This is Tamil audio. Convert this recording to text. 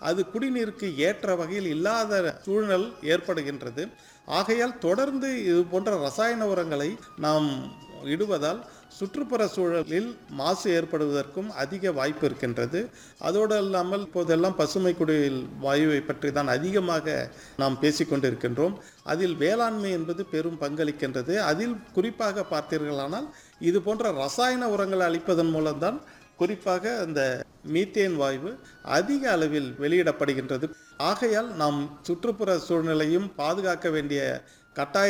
அது குடிநீருக்கு ஏற்ற வகையில் இல்லாத சூழல் ஏற்படுகின்றது ஆகையால் தொடர்ந்து இது போன்ற ரசாயன உரங்களை நாம் இடுவதால் சுற்றுப்புற சூழலில் மாசு ஏற்படுவதற்கும் அதிக வாய்ப்பு இருக்கின்றது அதோடு இல்லாமல் இப்போதெல்லாம் பசுமை குடில் வாயுவை பற்றி தான் அதிகமாக நாம் பேசிக்கொண்டிருக்கின்றோம் அதில் வேளாண்மை என்பது பெரும் பங்களிக்கின்றது அதில் குறிப்பாக பார்த்தீர்களானால் இது போன்ற ரசாயன உரங்களை அளிப்பதன் மூலம்தான் குறிப்பாக அந்த மீத்தேன் வாயு அதிக அளவில் வெளியிடப்படுகின்றது ஆகையால் நாம் சுற்றுப்புற சூழ்நிலையும் பாதுகாக்க வேண்டிய கட்டாய